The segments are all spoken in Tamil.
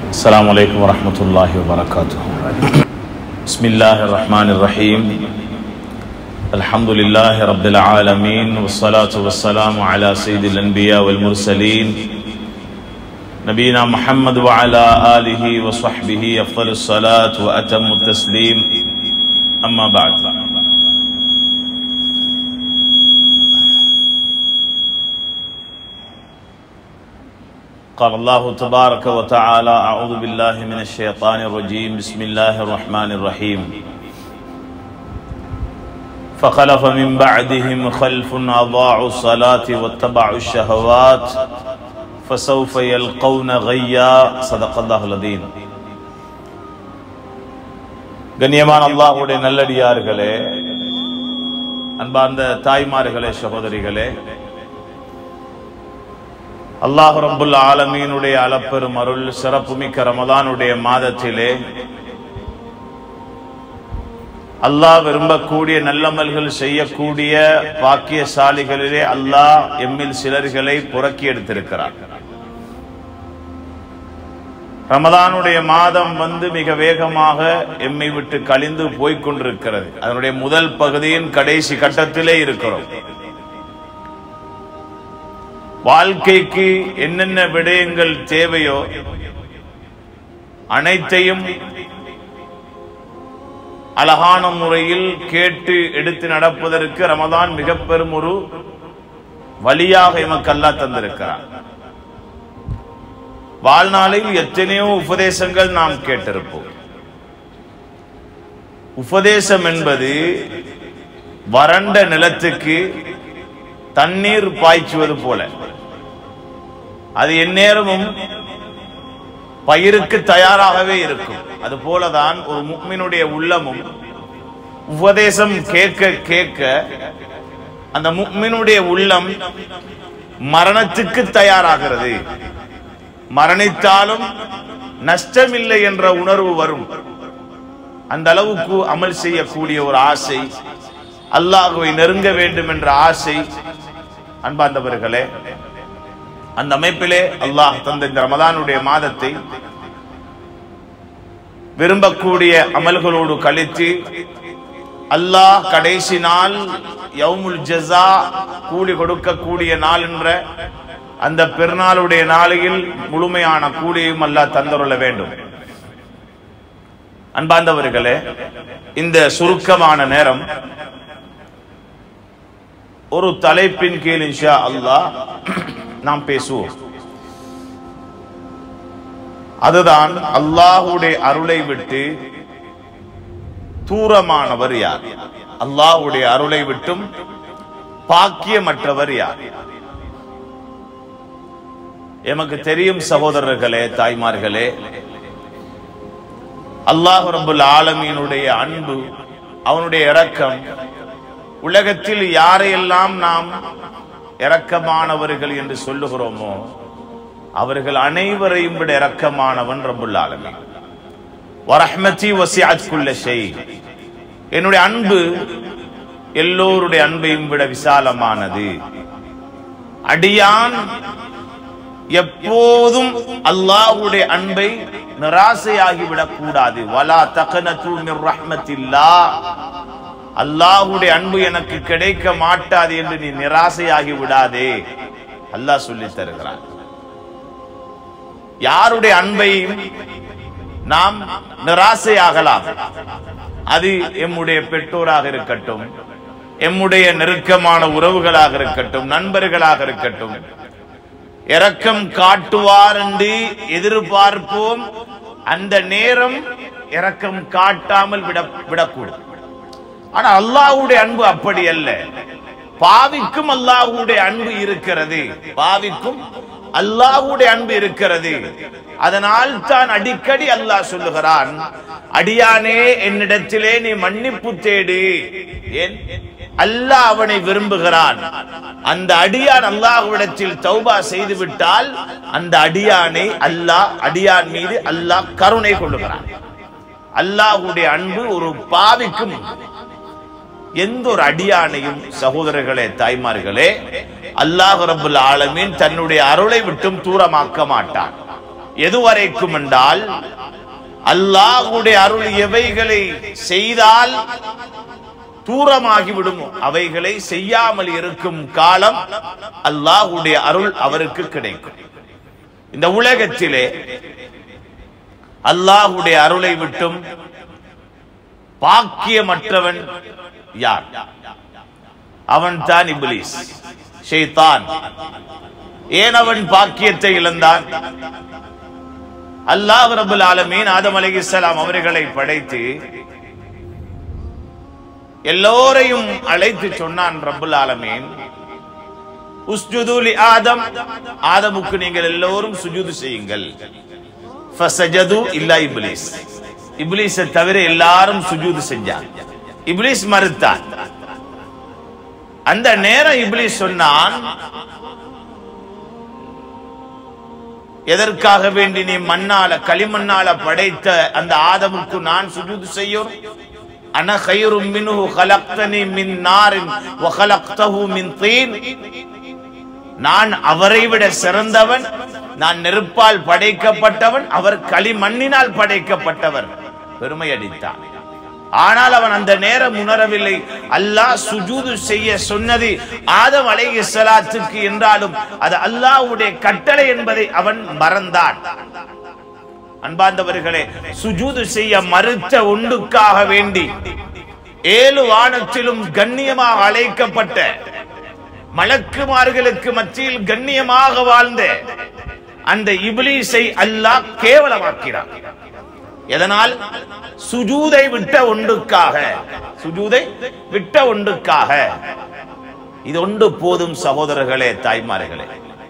السلام عليكم ورحمة الله وبركاته بسم الله الرحمن الرحيم الحمد لله رب العالمين والصلاة والسلام على سيد الأنبياء والمرسلين نبينا محمد وعلى آله وصحبه أفضل الصلاة وأتم التسليم أما بعد قال الله تبارك وتعالى أعوذ بالله من الشيطان الرجيم بسم الله الرحمن الرحيم فخلف من بعدهم خلف أضاعوا الصلاة واتبعوا الشهوات فسوف يلقون غيا صدق الله العظيم கண்ணியமான அல்லாஹ்வுடைய நல்லடியார்களே அன்பார்ந்த தாய்மார்களே சகோதரிகளே அல்லாஹ் ரப்புல் ஆலமீனுடைய அளப்பெரும் அருள் சிறப்புமிக்க ரமதானுடைய மாதத்திலே அல்லாஹ் விரும்பக்கூடிய நல்லமல்கள் செய்யக்கூடிய பாக்கியசாலிகளிலே அல்லாஹ் எம்மில் சிலர்களை புறக்கி எடுத்திருக்கிறார் ரமதானுடைய மாதம் வந்து மிக வேகமாக எம்மை விட்டு கழிந்து போய்க் கொண்டிருக்கிறது அதனுடைய முதல் பகுதியின் கடைசி கட்டத்திலே இருக்கிறோம் வாழ்க்கைக்கு என்னென்ன விடயங்கள் தேவையோ அனைத்தையும் அழகான முறையில் கேட்டு எடுத்து நடப்பதற்கு ரமதான் மிக பெரும் ஒரு வழியாக எமக்கு அல்லா தந்திருக்கிறார் வாழ்நாளில் எத்தனையோ உபதேசங்கள் நாம் கேட்டிருப்போம் உபதேசம் என்பது வறண்ட நிலத்துக்கு தண்ணீர் பாய்ச்சுவது போல அது எந்நேரமும் பயிருக்கு தயாராகவே இருக்கும் அது போலதான் ஒரு முக்மினுடைய உள்ளமும் உபதேசம் கேட்க கேட்க அந்த முக்மினுடைய உள்ளம் மரணத்துக்கு தயாராகிறது மரணித்தாலும் நஷ்டமில்லை என்ற உணர்வு வரும் அந்த அளவுக்கு அமல் செய்யக்கூடிய ஒரு ஆசை அல்லாஹுவை நெருங்க வேண்டும் என்ற ஆசை அன்பார்ந்தவர்களே அந்த அமைப்பிலே அல்லாஹ் தந்த இந்த ரமதானுடைய மாதத்தை விரும்பக்கூடிய அமல்களோடு கழித்து அல்லாஹ் கடைசி நாள் யவுமுல் ஜஸா கூலி கொடுக்கக்கூடிய நாள் என்ற அந்த பெருநாளுடைய நாளையில் முழுமையான கூலியும் அல்லாஹ் தந்தருள வேண்டும் அன்பார்ந்தவர்களே இந்த சுருக்கமான நேரம் ஒரு தலைப்பின் கீழ் இன்ஷா அல்லாஹ் நாம் பேசுவோம் அதுதான் அல்லாஹுடைய அருளை விட்டு தூரமானவர் யார் அல்லாஹுடைய அருளை விட்டும் பாக்கியமற்றவர் யார் எமக்கு தெரியும் சகோதரர்களே தாய்மார்களே அல்லாஹ் ரபுல் ஆலமீனுடைய அன்பு அவனுடைய இரக்கம் உலகத்தில் யாரையெல்லாம் நாம் இரக்கமானவர்கள் என்று சொல்லுகிறோமோ அவர்கள் அனைவரையும் விட இரக்கமானவன் ரபுல் ஆலமீன் வரஹ்மதி வசிஅத் குல்ல ஷை என்னுடைய அன்பு எல்லோருடைய அன்பையும் விட விசாலமானது அடியான் எப்போதும் அல்லாஹ்வுடைய அன்பை நிராசையாகிவிடக் கூடாது வலா தகனது மிர் ரஹ்மத்தில்லா அல்லாஹ்வுடைய அன்பு எனக்கு கிடைக்க மாட்டாது என்று நீ நிராசையாகி விடாதே அல்லாஹ் சொல்லி தருகிறான் யாருடைய அன்பையும் நாம் நிராசையாகலாம் அது எம்முடைய பெற்றோராக இருக்கட்டும் எம்முடைய நெருக்கமான உறவுகளாக இருக்கட்டும் நண்பர்களாக இருக்கட்டும் இரக்கம் காட்டுவார் என்று எதிர்பார்ப்போம் அந்த நேரம் இரக்கம் காட்டாமல் விட விடக்கூடும் ஆனா அல்லாஹ்வுடைய அன்பு அப்படி அல்ல பாவிக்கும் அல்லாஹ்வுடைய அன்பு இருக்கிறது பாவிக்கும் அல்லாஹ்வுடைய அன்பு இருக்கிறது அதனால் தான் அடிக்கடி அல்லாஹ் சொல்லுகிறான் அடியானே என்னிடத்திலே நீ மன்னிப்பு தேடு ஏன் அல்லாஹ் அவனை விரும்புகிறான் அந்த அடியான் அல்லாஹ்விடத்தில் தௌபா செய்து விட்டால் அந்த அடியானை அல்லாஹ் அடியான் மீது அல்லாஹ் கருணை கொள்ளுகிறான் அல்லாஹ்வுடைய அன்பு ஒரு பாவிக்கும் எந்த ஒரு அடியானையும் சகோதரர்களே தாய்மார்களே அல்லாஹ் ரபுல் ஆலமீன் தன்னுடைய அருளை விட்டும் தூரமாக்க மாட்டான் எதுவரைக்கும் என்றால் அல்லாஹுடைய அருள் எவைகளை செய்தால் தூரமாகி விடும் அவைகளை செய்யாமல் இருக்கும் காலம் அல்லாஹுடைய அருள் அவருக்கு கிடைக்கும் இந்த உலகத்திலே அல்லாஹுடைய அருளை விட்டும் பாக்கியமற்றவன் யார் அவன் தான் இப்லீஸ் ஷைத்தான் ஏன் அவன் பாக்கியத்தை இழந்தான் அல்லாஹ் ரபுல் ஆலமீன் ஆதம் அலைஹிஸ்ஸலாம் அவர்களை படைத்து எல்லோரையும் அழைத்து சொன்னான் ரப்புல் ஆலமீன் உஸ்ஜுது லி ஆதம் ஆதமுக்கு நீங்கள் எல்லோரும் சுஜூது செய்யுங்கள் ஃபசஜது இல்லா இப்லீஸ் இப்லீஸை தவிர எல்லாரும் சுஜூது செஞ்சாங்க இப்லீஸ் மறுத்தான் அந்த நேரம் இப்லீஸ் சொன்னான் எதற்காக வேண்டி நீ மண்ணால களிமண்ணால படைத்த அந்த ஆதமுக்கு நான் சுஜூது செய்யும் அன خيرும் மின்ஹு خلقتني மின் நாரின் وخلقته மின் தீன் நான் அவரை விட சிறந்தவன் நான் நெருப்பால் படைக்கப்பட்டவன் அவர் களிமண்ணினால் படைக்கப்பட்டவர் பெருமை அடித்தான் ஆனால் அவன் அந்த நேரம் உணரவில்லை அல்லாஹ் சுஜூது செய்ய சொன்னது ஆதம் அலைஹி ஸலாத்துக்கு என்றாலும் அது அல்லாஹ்வுடைய கட்டளை என்பதை அவன் மறந்தான் அன்பார்ந்தவர்களே சுஜூது செய்ய மறுத்த ஒன்றுக்காக வேண்டி ஏழு வானத்திலும் கண்ணியமாக அழைக்கப்பட்ட மலக்குமார்களுக்கு மத்தியில் கண்ணியமாக வாழ்ந்த அந்த இபிலீஸை அல்லாஹ் கேவலமாக்கிறான் எதனால் சுஜூதை விட்ட ஒன்றுக்காக சுஜூதை விட்ட ஒன்றுக்காக இது ஒன்று போதும் சகோதரர்களே தாய்மார்களே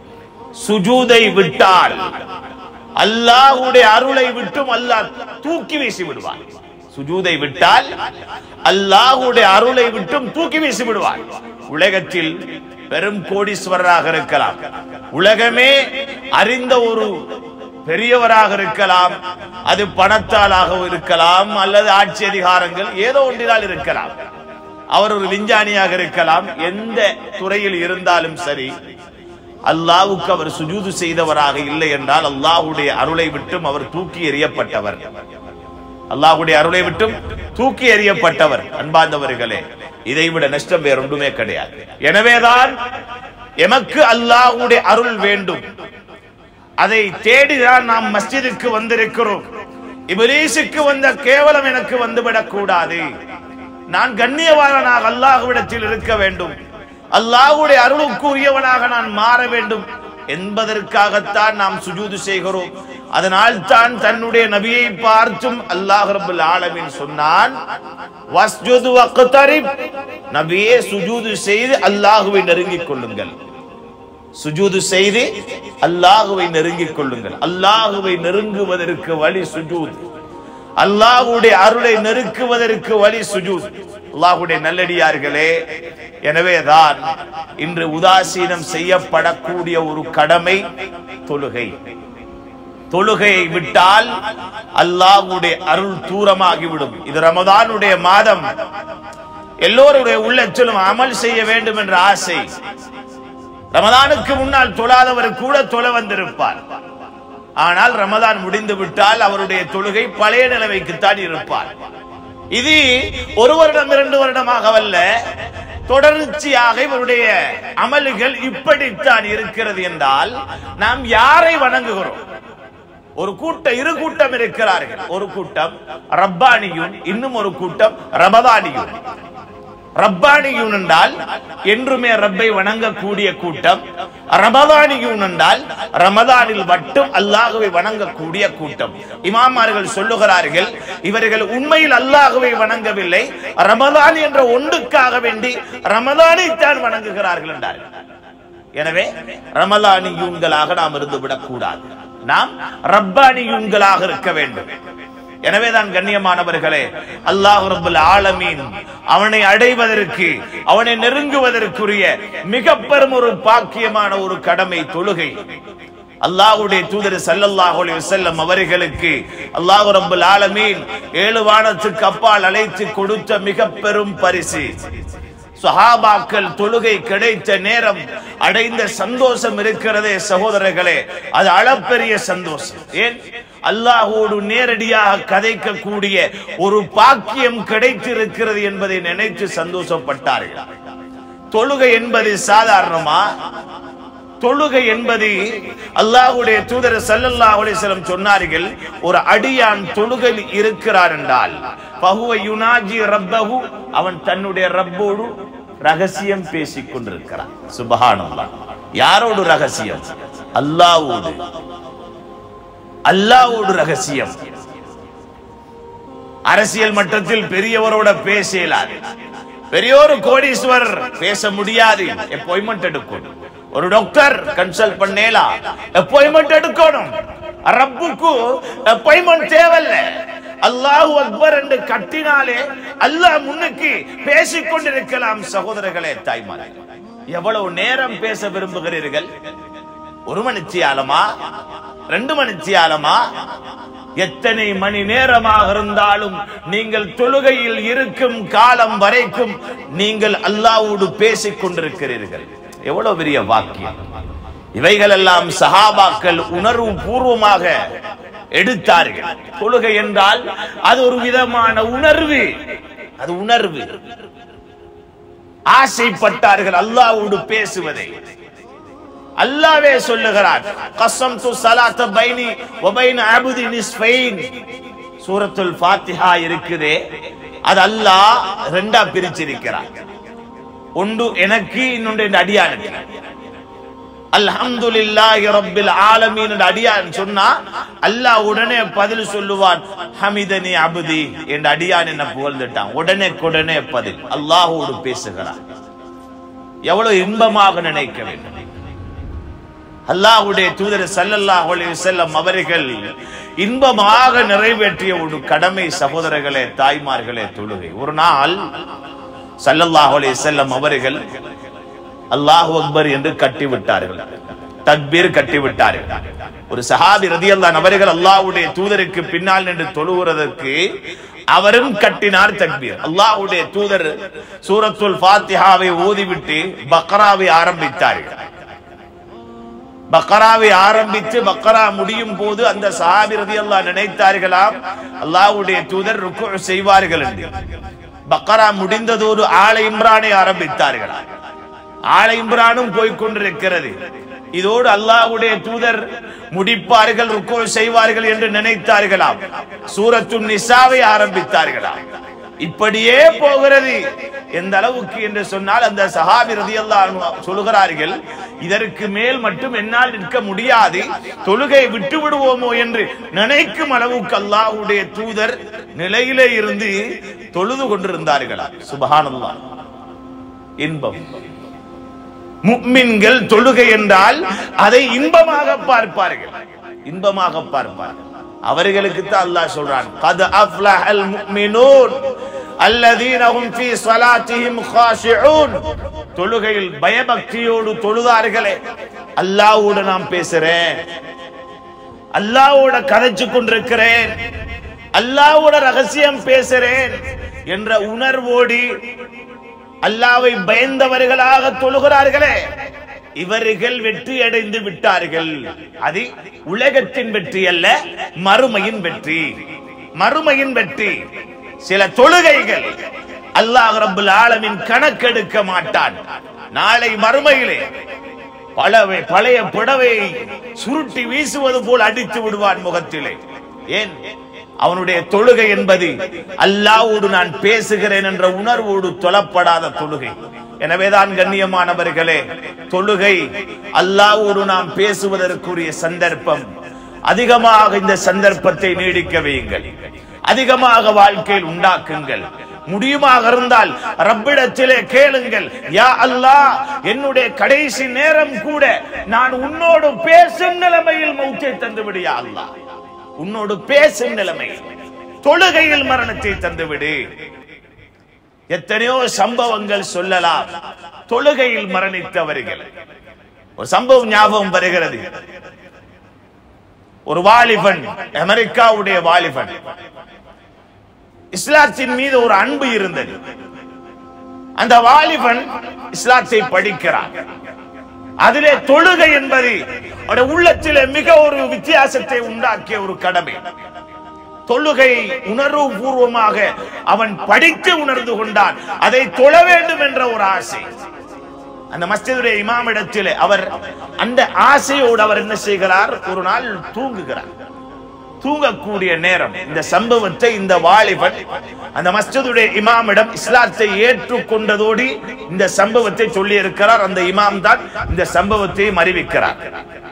சுஜூதை விட்டால் அல்லாஹ்வுடைய அருளை விட்டும் அல்லாஹ் தூக்கி வீசி விடுவான் சுஜூதை விட்டால் அல்லாஹ்வுடைய அருளை விட்டும் தூக்கி வீசி விடுவான் உலகத்தில் பெரும் கோடீஸ்வரராக இருக்கலாம் உலகமே அறிந்த ஒரு பெரியவராக இருக்கலாம் அது பணத்தாலாக இருக்கலாம் அல்லது ஆட்சி அதிகாரங்கள் ஏதோ ஒன்றினால் இருக்கலாம் அவர் ஒரு விஞ்ஞானியாக இருக்கலாம் எந்த துறையில் இருந்தாலும் சரி அல்லாஹ்வுக்கு அவர் சுஜூது செய்தவராக இல்லை என்றால் அல்லாஹ்வுடைய அருளை விட்டும் அவர் தூக்கி எறியப்பட்டவர் அல்லாஹ்வுடைய அருளை விட்டும் தூக்கி எறியப்பட்டவர் அன்பார்ந்தவர்களே இதை விட நஷ்டம் வேற ஒன்றுமே கிடையாது எனவேதான் எமக்கு அல்லாஹ்வுடைய அருள் வேண்டும் அதை தேடிதான் நாம் மஸ்ஜிதுக்கு வந்திருக்கிறோம் இபிலீசுக்கு வந்த கேவலம் எனக்கு வந்துவிடக் கூடாது நான் கண்ணியவாளனாக அல்லாஹ்விடத்தில் இருக்க வேண்டும் அல்லாஹ்வுடைய அருளுக்கு உரியவனாக நான் மாற வேண்டும் என்பதற்காகத்தான் நாம் சுஜூது செய்கிறோம் அதனால் தான் தன்னுடைய நபியை பார்த்தும் அல்லாஹ் ரப்பல் ஆலமீன் சொன்னான் வஸ்ஜுது வக்தரிப் நபியே சுஜூது செய்து அல்லாஹ்வை நெருங்கிக் கொள்ளுங்கள் சுஜூது செய்து அல்லாஹுவை நெருங்கிக் கொள்ளுங்கள் அல்லாஹுவை நெருங்குவதற்கு வழி சுஜூத் அல்லாஹுடைய அருளை நெருக்குவதற்கு வழி சுஜூத் அல்லாஹுடைய நல்லடியார்களே எனவேதான் இன்று உதாசீனம் செய்யப்படக்கூடிய ஒரு கடமை தொழுகை தொழுகையை விட்டால் அல்லாஹ்வுடைய அருள் தூரமாகிவிடும் இது ரமதானுடைய மாதம் எல்லோருடைய உள்ளத்திலும் அமல் செய்ய வேண்டும் என்ற ஆசை ரமதானுக்கு முன்னால் தொழாதவர் கூட தொழ வந்திருப்பார் ஆனால் ரமதான் முடிந்து விட்டால் அவருடைய தொழுகை பழைய நிலைமைக்குத்தான் இருப்பார் இது ஒரு வருடம் இரண்டு வருடமாகவல்ல தொடர்ச்சியாக இவருடைய அமல்கள் இப்படித்தான் இருக்கிறது என்றால் நாம் யாரை வணங்குகிறோம் ஒரு கூட்டம் இரு கூட்டம் இருக்கிறார்கள் ஒரு கூட்டம் ரப்பானியும் இன்னும் ஒரு கூட்டம் ரமதானியும் ரப்பானியூன் என்றால் என்றுமே ரப்பை வணங்கக்கூடிய கூட்டம் ரமதானியூன் என்றால் ரமதானில் மட்டும் அல்லாஹுவை வணங்கக்கூடிய கூட்டம் இமாமார்கள் சொல்லுகிறார்கள் இவர்கள் உண்மையில் அல்லாஹுவை வணங்கவில்லை ரமதான் என்ற ஒன்றுக்காக வேண்டி ரமதானை தான் வணங்குகிறார்கள் என்றார்கள் எனவே ரமலானியூன்களாக நாம் இருந்து விடக்கூடாது நாம் ரப்பானியூன்களாக இருக்க வேண்டும் எனவேதான் கண்ணியமானவர்களே அல்லாஹ் ரப்பல் ஆலமீன் அவனை அடைவதற்கு அவனை நெருங்குவதற்குரிய மிக பெரும் ஒரு பாக்கியமான ஒரு கடமை தொழுகை அல்லாஹ்வுடைய தூதர் ஸல்லல்லாஹு அலைஹி வஸல்லம் அவர்களுக்கு அல்லாஹ் ரப்பல் ஆலமீன் ஏழு வானத்துக்கு அப்பால் அழைத்து கொடுத்த மிக பெரும் பரிசு சஹாபாக்கள் தொழுகை கிடைத்த நேரம் அடைந்த சந்தோஷம் இருக்கிறதே சகோதரர்களே அது அளப்பெரிய சந்தோஷம் ஏன் அல்லாஹோடு நேரடியாக கதைக்கக்கூடிய ஒரு பாக்கியம் கிடைத்திருக்கிறது என்பதை நினைத்து சந்தோஷப்பட்டார்கள் தொழுகை என்பது சாதாரணமா தொழுகை என்பது அல்லாஹ்வுடைய தூதர் ஸல்லல்லாஹு அலைஹி வஸல்லம் சொன்னார்கள் ஒரு அடியான் தொழுகையில் இருக்கிறார் என்றால் பஹுவ யுனாஜி ரப்பஹு அவன் தன்னுடைய ரப்போடு ரகசியம் பேசிக் கொண்டிருக்கிறான் சுபஹானல்லாஹ் யாரோடு ரகசியம் அல்லாஹ்வோடு அல்லாஹ்வோடு ரகசியம் அரசியல் மட்டத்தில் பெரியவரோட பேச இயலாது பெரியோரு கோடீஸ்வரர் பேச முடியாது அப்பாயின்மெண்ட் எடுக்கணும் ஒரு டாக்டர் கன்சல்ட் பண்ணேலா அப்பாயின்மெண்ட் எடுக்கணும் ரப்புக்கு அப்பாயின்மெண்ட் தேவையில்ல அல்லாஹு அக்பர் என்று கட்டினாலே அல்லாஹ் முன்னுக்கு பேசிக் கொண்டிருக்கலாம் சகோதரர்களே தாய்மாரே எவ்வளவு நேரம் பேச விரும்புகிறீர்கள் ஒரு மணித்தியாலமா ரெண்டு மணித்தியாலமா எத்தனை மணி நேரமாக இருந்தாலும் நீங்கள் தொழுகையில் இருக்கும் காலம் வரைக்கும் நீங்கள் அல்லாவோடு பேசிக் கொண்டிருக்கிறீர்கள் எவ்வளவு பெரிய வாக்கியம் இவைகள் எல்லாம் சஹாபாக்கள் உணர்வு பூர்வமாக எடுத்தார்கள் தொழுகை என்றால் அது ஒரு விதமான உணர்வு அது உணர்வு ஆசைப்பட்டார்கள் அல்லாவோடு பேசுவதை அல்லாவே சொல்லுகிறார் கசம் து சலாத்த பைனி வபைன அபுதி நிஸ்ஃபைன் சூரத்துல் ஃபாத்திஹா இருக்குதே அது அல்லாஹ் ரெண்டா பிரிச்சிருக்கிறார் ஒன்று எனக்கு இன்னொன்று என் அடியானுக்கு அல்ஹம்துலில்லாஹி ரப்பில் ஆலமீன் என்ற அடியான் சொன்னா அல்லாஹ் உடனே பதில் சொல்லுவான் ஹமிதனி அபுதி என்ற அடியான் என்ன புகழ்ந்துட்டான் உடனே உடனே பதில் அல்லாஹோடு பேசுகிறான் எவ்வளவு இன்பமாக நினைக்க வேண்டும் அல்லாஹ்வுடைய தூதர் ஸல்லல்லாஹு அலைஹி வஸல்லம் அவர்கள் இன்பமாக நிறைவேற்றிய ஒரு கடமை சகோதரர்களே தாய்மார்களே தொழுகை ஒரு நாள் ஸல்லல்லாஹு அலைஹி வஸல்லம் அவர்கள் அல்லாஹு அக்பர் என்று கட்டிவிட்டார்கள் தக்பீர் கட்டிவிட்டார்கள் ஒரு சஹாபி ரதியல்லாஹு நபர்கள் அல்லாஹ்வுடைய தூதருக்கு பின்னால் நின்று தொழுகிறதற்கு அவரும் கட்டினார் தக்பீர் அல்லாஹ்வுடைய தூதர் சூரத்துல் ஃபாத்திஹாவை ஓதிவிட்டு பக்ராவை ஆரம்பித்தார்கள் பக்கராவை ஆரம்பித்து பக்கரா முடியும் போது அந்த சஹாபி ரதியல்லாஹு நினைத்தார்களாம் அல்லாஹ்வுடைய தூதர் ருக்கு செய்வார்கள் என்று பக்கரா முடிந்ததோடு ஆல இம்ரானை ஆரம்பித்தார்களா ஆல இம்ரானும் போய்க் கொண்டிருக்கிறது இதோடு அல்லாஹ்வுடைய தூதர் முடிப்பார்கள் ருக்கு செய்வார்கள் என்று நினைத்தார்களாம் சூரத்து நிசாவை ஆரம்பித்தார்களாம் இப்படியே போகிறது எந்த அளவுக்கு என்று சொன்னால் அந்த சஹாபி ரதியல்லாஹு சொல்லுகிறார்கள் இதற்கு மேல் மட்டும் என்னால் நிற்க முடியாது தொழுகை விட்டு விடுவோமோ என்று நினைக்கும் அளவுக்கு அல்லாஹ்வுடைய தூதர் நிலையிலே இருந்து தொழுது கொண்டிருந்தார்களா சுபஹானல்லாஹ் இன்பம் முக்மின்கள் தொழுகை என்றால் அதை இன்பமாக பார்ப்பார்கள் இன்பமாக பார்ப்பார்கள் அவர்களுக்கு தான் அல்லாஹ் சொல்றான் கத் அஃப்லஹல் முஃமினூன் அல்லதீன ஹும் ஃபீ ஸலாத்திஹிம் காஷிஊன் தொழுகையில் பயபக்தியோடு தொழுதார்களே அல்லாஹ்வோடு நான் பேசுறேன் அல்லாஹ்வோட கதைச்சு கொண்டிருக்கிறேன் அல்லாஹ்வோட ரகசியம் பேசுறேன் என்ற உணர்வோடு அல்லாவை பயந்தவர்களாக தொழுகிறார்களே இவர்கள் வெற்றி அடைந்து விட்டார்கள் அது உலகத்தின் வெற்றி அல்ல மறுமையின் வெற்றி மறுமையின் வெற்றி சில தொழுகைகள் அல்லாஹ் ரப்புல் ஆலமின் கணக்கெடுக்க மாட்டான் நாளை மறுமையிலே பழவை பழைய புடவை சுருட்டி வீசுவது போல் அடித்து விடுவான் முகத்திலே ஏன் அவனுடைய தொழுகை என்பது அல்லாவோடு நான் பேசுகிறேன் என்ற உணர்வோடு தொழப்படாத தொழுகை எனவேதான் கண்ணியமானவர்களே தொழுகை அல்லாவோடு நாம் பேசுவதற்குரிய சந்தர்ப்பம் அதிகமாக இந்த சந்தர்ப்பத்தை நீடிக்க வையுங்கள் அதிகமாக வாழ்க்கையில் உண்டாக்குங்கள் முடியுமாக இருந்தால் ரப்பிடத்திலே கேளுங்கள் யா அல்லாஹ் என்னுடைய கடைசி நேரம் கூட நான் உன்னோடு பேசும் நிலைமையில் மௌத்தை தந்துவிடு யா அல்லாஹ் உன்னோடு பேசும் நிலைமை தொழுகையில் மரணத்தை தந்துவிடு எத்தனையோ சம்பவங்கள் சொல்லலாம் தொழுகையில் மரணித்தவர்கள் ஒரு சம்பவம் ஞாபகம் வருகிறது ஒரு வாலிபன் அமெரிக்காவுடைய வாலிபன் இஸ்லாத்தின் மீது ஒரு அன்பு இருந்தது அந்த வாலிபன் இஸ்லாத்தை படிக்கிறான் அதிலே தொழுகை என்பது அவருடைய உள்ளத்திலே மிக ஒரு வித்தியாசத்தை உண்டாக்கிய ஒரு கடமை தொழுகை உணர்வு பூர்வமாக அவன் படித்து உணர்ந்து கொண்டான் அதை தொழ வேண்டும் என்ற ஒரு ஆசை அந்த மஸ்ஜிதுடைய இமாமிடத்தில் அவர் அந்த ஆசையோடு அவர் என்ன செய்கிறார் ஒரு நாள் தூங்குகிறார் தூங்கக்கூடிய நேரம் இந்த சம்பவத்தை இந்த வாலிபன் அந்த மஸ்ஜிதுடைய இமாமிடம் இஸ்லாத்தை ஏற்றுக்கொண்டதோடு இந்த சம்பவத்தை சொல்லி இருக்கிறார் அந்த இமாம் தான் இந்த சம்பவத்தையும் அறிவிக்கிறார்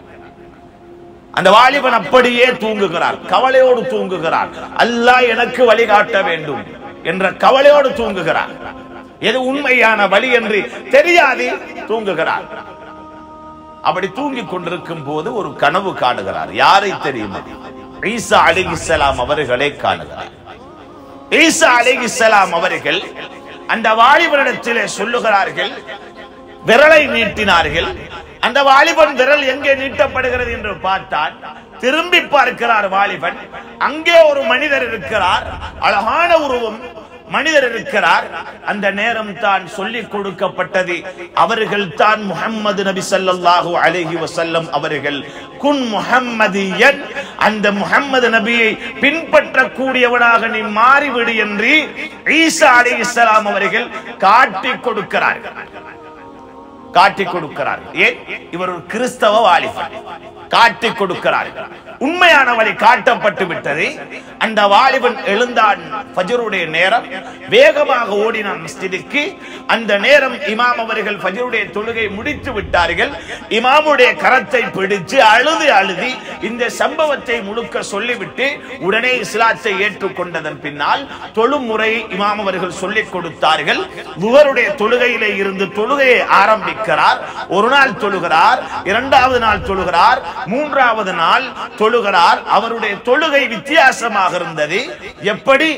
அந்த வாலிபன் அப்படியே தூங்குகிறார் கவலையோடு தூங்குகிறார் அல்லாஹ் எனக்கு வழிகாட்ட வேண்டும் என்ற கவலையோடு தூங்குகிறார் எது உண்மையான வழி என்று தெரியாது தூங்குகிறார் அப்படி தூங்கிக் கொண்டிருக்கும் போது ஒரு கனவு காணுகிறார் யாரை தெரியுமா ஈசா அலிகிஸ்லாம் அவர்களை காணுகிறார் ஈசா அலிகிஸ்லாம் அவர்கள் அந்த வாலிபனிடத்திலே சொல்லுகிறார்கள் விரலை நீட்டினார்கள் அந்த வாலிபன் விரல் எங்கே நீட்டப்படுகிறது என்று பார்த்தால் திரும்பி பார்க்கிறார் வாலிபன் அங்கே ஒரு மனிதர் இருக்கிறார் அழகான உருவம் மனிதர் இருக்கிறார் அந்த நேரம் தான் சொல்லிக் கொடுக்கப்பட்டது அவர்கள் தான் முஹம்மது நபி ஸல்லல்லாஹு அலைஹி வஸல்லம் அவர்கள் குன் முஹம்மதியன் அந்த முஹம்மது நபியை பின்பற்றக்கூடியவனாக நீ மாறிவிடு என்று ஈசா அலைஹிஸ்ஸலாம் அவர்கள் காட்டிக் கொடுக்கிறார்கள் காட்டிக் கொடுக்கிறார் ஏன் இவர் ஒரு கிறிஸ்தவ வாலிபன் காட்டிக் கொடுக்கிறார் உண்மையான வழி காட்டப்பட்டு விட்டது அந்த வாலிபன் எழுந்தான் ஃபஜருடைய நேரம் வேகமாக ஓடினான் மஸ்ஜிதுக்கு அந்த நேரம் இமாம் அவர்கள் ஃபஜருடைய தொழுகை முடித்து விட்டார்கள் இமாமுடைய கரத்தை பிடிச்சு அழுது அழுதி இந்த சம்பவத்தை முழுக்க சொல்லிவிட்டு உடனே இஸ்லாத்தை ஏற்றுக்கொண்டதன் பின்னால் தொழும் முறையை இமாம் அவர்கள் சொல்லிக் கொடுத்தார்கள் துவருடைய தொழுகையிலே இருந்து தொழுகையை ஆரம்பிக்கிறார் ஒரு நாள் தொழுகிறார் இரண்டாவது நாள் தொழுகிறார் மூன்றாவது நாள் தொழுகிறார் அவருடைய தொழுகை வித்தியாசமாக இருந்தது எப்படி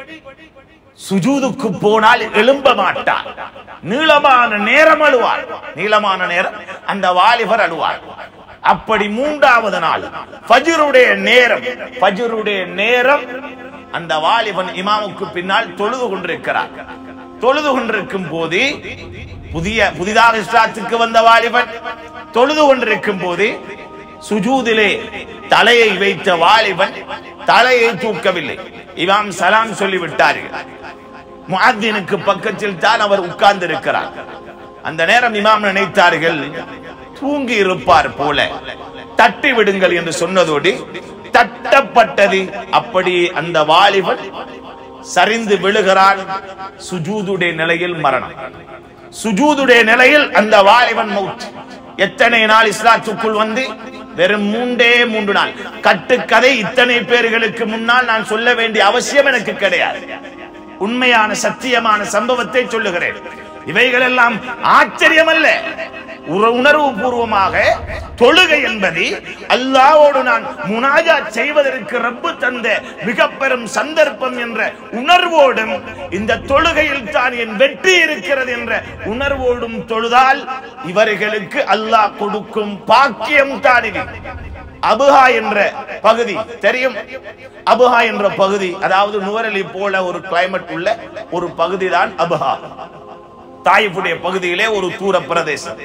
சுஜூதுக்கு போனால் எழும்ப மாட்டார் நீளமான நேரம் அழுவார் நீளமான நேரம் அந்த வாலிபர் அழுவார் அப்படி மூன்றாவது நாள் ஃபஜ்ருடைய நேரம் ஃபஜ்ருடைய நேரம் அந்த வாலிபன் இமாமுக்கு பின்னால் தொழுது கொண்டிருக்கிறார் தொழுது கொண்டிருக்கும் போது புதிய புதிதாக இஸ்லாத்துக்கு வந்த வாலிபன் தொழுது கொண்டிருக்கும் போது சுஜூதிலே தலையை வைத்த வாலிபன் தலையை தூக்கவில்லை இமாம் சலாம் சொல்லிவிட்டார்கள் முஅத்தினுக்கு பக்கத்தில் தான் அவர் உட்கார்ந்து இருக்கிறார் அந்த நேரம் இமாம் நினைத்தார்கள் தூங்கி இருப்பார் போல தட்டி விடுங்கள் என்று சொன்னதோடு தட்டப்பட்டது அப்படி அந்த வாலிபன் சரிந்து விழுகிறான் சுஜூதுடைய நிலையில் மரணம் சுஜூதுடைய நிலையில் அந்த வாலிபன் மவுத் எத்தனை நாள் இஸ்லாத்துக்குள் வந்து வெறும் மூன்றே மூன்று நாள் கட்டுக்கதை இத்தனை பேர்களுக்கு முன்னால் நான் சொல்ல வேண்டிய அவசியம் எனக்கு கிடையாது உண்மையான சத்தியமான சம்பவத்தை சொல்லுகிறேன் இவைகள் எல்லாம் ஆச்சரியம் அல்ல உற- உணர்வு பூர்வமாக தொழுகை என்பது அல்லாவோடு நான் முனாஜா செய்வதற்கு ரப்பு தந்த மிக பெரும் சந்தர்ப்பம் என்ற உணர்வோடும் இந்த தொழுகையில் தான் என் வெற்றி இருக்கிறது என்ற உணர்வோடும் தொழுதால் இவர்களுக்கு அல்லாஹ் கொடுக்கும் பாக்கியம் தான் இது அபுஹா என்ற பகுதி தெரியும் அபுஹா என்ற பகுதி அதாவது நுவரலி போல ஒரு கிளைமேட் உள்ள ஒரு பகுதி தான் அபுஹா தாயிப்புடைய பகுதியிலே ஒரு தூர பிரதேசம்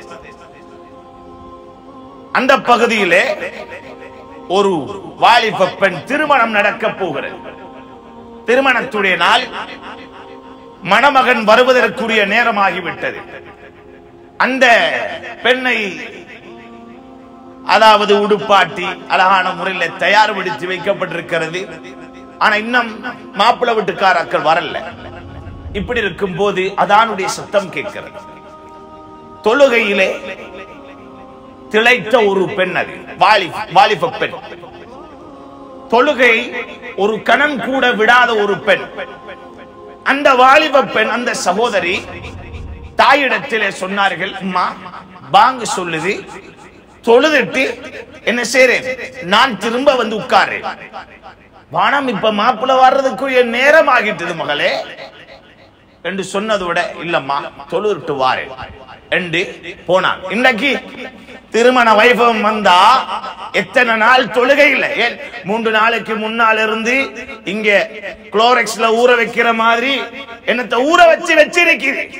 அந்த பகுதியிலே ஒரு வாலிப பெண் திருமணம் நடக்க போகிறது திருமணத்துடைய நாள் மணமகன் வருவதற்குரிய நேரமாகிவிட்டது அந்த பெண்ணை அதாவது உடுப்பாட்டி அழகான முறையில் தயார்படுத்தி வைக்கப்பட்டிருக்கிறது ஆனா இன்னும் மாப்பிள்ளை வீட்டுக்காரர்கள் வரல இப்படி இருக்கும் போது அதானுடைய சத்தம் கேட்கிறது தொழுகையிலே திளைத்த ஒரு பெண் அது வாலி வாலிப பெண் தொழுகை ஒரு கணம் கூட விடாத ஒரு பெண் அந்த வாலிப பெண் அந்த சகோதரி தாயிடத்திலே சொன்னார்கள் அம்மா பாங்கு சொல்லுது தொழுதுட்டு என்ன செய்றேன் நான் திரும்ப வந்து உட்கார்றேன் வானம் இப்ப மாப்பிள்ள வர்றதுக்குரிய நேரம் ஆகிட்டது மகளே என்று சொன்னதோட இல்லம்மா தொழுதுட்டு வாரேன் என்று போனான் இன்னைக்கு திருமண வைபவம் வந்தா எத்தனை நாள் தொழுகை இல்லை ஏன் மூன்று நாளைக்கு முன்னால் இருந்து இங்க குளோரெக்ஸ்ல ஊற வைக்கிற மாதிரி என்னத்த ஊற வச்சு வச்சிருக்குது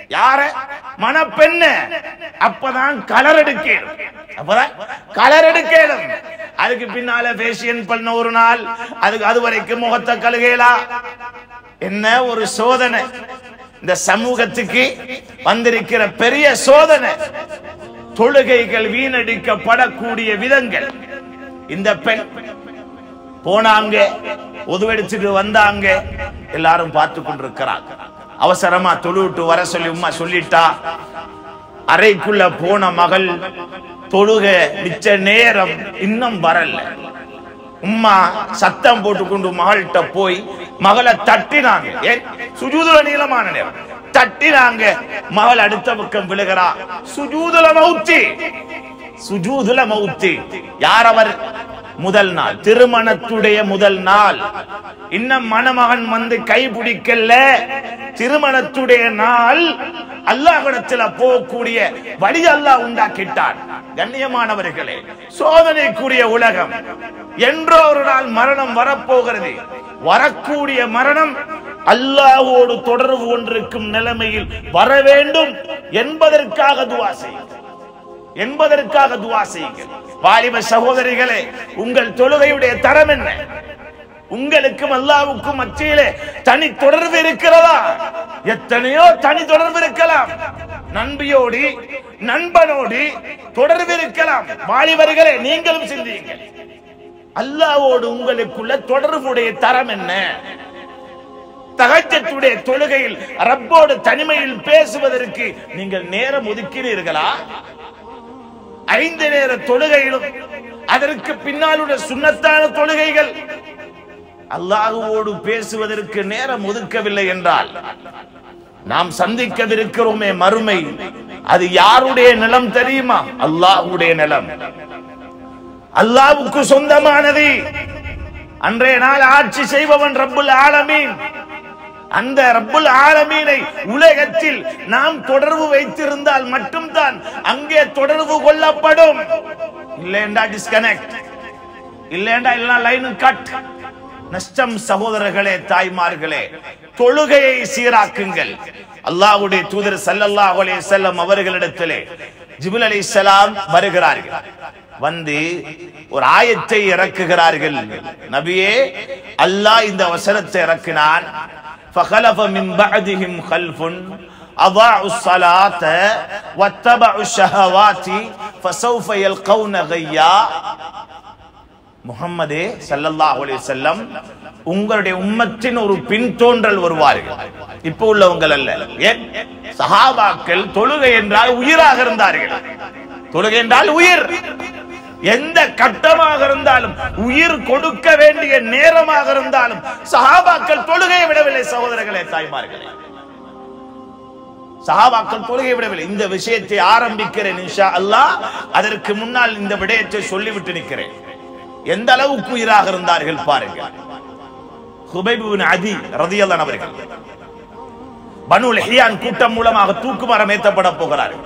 யார மணப்பெண்ண அப்பதான் கலர் எடுக்கணும் அப்பதான் கலர் எடுக்கணும் அதுக்கு பின்னால ஃபேஷியன் பண்ண ஒரு நாள் அதுக்கு அது வரைக்கும் முகத்தை கழுகலா என்ன ஒரு சோதனை இந்த சமூகத்துக்கு வந்திருக்கிற பெரிய சோதனை தொழுகைகள் வீணடிக்கப்படக்கூடிய விதங்கள் இந்த பெண் போனாங்க உதவெடுத்துட்டு வந்தாங்க எல்லாரும் பார்த்து கொண்டிருக்கிறாங்க அவசரமா தொழுவிட்டு வர சொல்லி உம்மா சொல்லிட்டா அறைக்குள்ள போன மகள் தொழுக மிச்ச நேரம் இன்னும் வரல உம்மா சத்தம் போட்டுக்கொண்டு மகள்கிட்ட போய் மகளை தட்டினாங்க ஏன் சுஜூதுல நீளமான நேரம் தட்டினாங்க மகள் அடுத்த பக்கம் விழுகிறா சுஜூதுல மௌத்தி சுஜூதுல மௌத்தி யார் அவர் முதல் நாள் திருமணத்துடைய முதல் நாள் இன்னும் மணமகன் வந்து கை பிடிக்கல திருமணத்துடைய நாள் அல்லாஹிடத்துல போகக்கூடிய வழி அல்லாஹ் உண்டாக்கிட்டான் கண்ணியமானவர்களே சோதனைக்குரிய உலகம் என்றோ ஒரு நாள் மரணம் வரப்போகிறது வரக்கூடிய மரணம் அல்லாஹ்வோடு தொடர்பு கொண்டிருக்கும் நிலைமையில் வர வேண்டும் என்பதற்காக துவா செய்யுங்கள் என்பதற்காக துவா செய்யுங்கள் வாலிப சகோதரிகளே உங்கள் தொழுகையுடைய தரம் என்ன உங்களுக்கும் அல்லாவுக்கும் மத்தியிலே தனி தொடர்பு இருக்கிறதா எத்தனையோ தனி தொடர்பு இருக்கலாம் நண்பியோடு நண்பனோடு தொடர்பு இருக்கலாம் வாலிபர்களே நீங்களும் சிந்தியுங்கள் அல்லாவோடு உங்களுக்குள்ள தொடர்புடைய தரம் என்ன தகச்சத்துடைய தொழுகையில் ரப்போடு தனிமையில் பேசுவதற்கு நீங்கள் நேரம் ஒதுக்கிறீர்களா ஐந்து நேர தொழுகையிலும் அதற்கு பின்னாலுள்ள சுண்ணத்தான தொழுகைகள் அல்லாஹுவோடு பேசுவதற்கு நேரம் ஒதுக்கவில்லை என்றால் நாம் சந்திக்கவிருக்கிறோமே மறுமை அது யாருடைய நிலம் தெரியுமா அல்லாஹுடைய நிலம் அல்லாஹ்வுக்கு சொந்தமானது அன்றைய நாள் ஆட்சி செய்பவன் ரப்புல் ஆலமீன் அந்த ரப்புல் ஆலமீனை உலகத்தில் நாம் தொடர்பு வைத்திருந்தால் மட்டும்தான் அங்கே தொடர்பு கொள்ளப்படும் இல்லைண்டா டிஸ்கனெக்ட் இல்லைண்டா எல்லாம் லைன் கட் நஷ்டம் சகோதரர்களே தாய்மார்களே தொழுகையை சீராக்குங்கள் அல்லாஹ்வுடைய தூதர் ஸல்லல்லாஹு அலைஹி வஸல்லம் அவர்களிடத்திலே ஜிப்ரீல் அலைஹிஸ்ஸலாம் வருகிறார்கள் வந்து ஒரு ஆயத்தை இறக்குகிறார்கள் நபியே அல்லாஹ் இந்த வசனத்தை இறக்கினான் فخلف من بعدهم خلف أضاعوا الصلاة واتبعوا الشهوات فسوف يلقون غيا முகம்மதே சல்லல்லாஹு அலைஹி வஸல்லம் உங்களுடைய உம்மத்தின் ஒரு பின் தோன்றல் வருவார்கள் இப்ப உள்ளவங்கள் அல்ல ஏன் சஹாபாக்கள் தொழுகை என்றால் உயிராக இருந்தார்கள் தொழுகை என்றால் உயிர் எந்த கட்டமாக இருந்தாலும் உயிர் கொடுக்க வேண்டிய நேரமாக இருந்தாலும் சஹாபாக்கள் தொழுகையை விடவில்லை சகோதரர்களே தாய்மார்களே சஹாபாக்கள் தொழுகை விடவில்லை இந்த விஷயத்தை ஆரம்பிக்கிறேன் இன்ஷா அல்லாஹ் அதற்கு முன்னால் இந்த விடயத்தை சொல்லிவிட்டு நிற்கிறேன் எந்த அளவுக்கு உயிராக இருந்தார்கள் பாருங்கள் ஹுபைபின் அதி ரதியல்லான் அவர்கள் பனு லஹியான் கூட்டம் மூலமாக தூக்கு மரம் ஏற்றப்பட போகிறார்கள்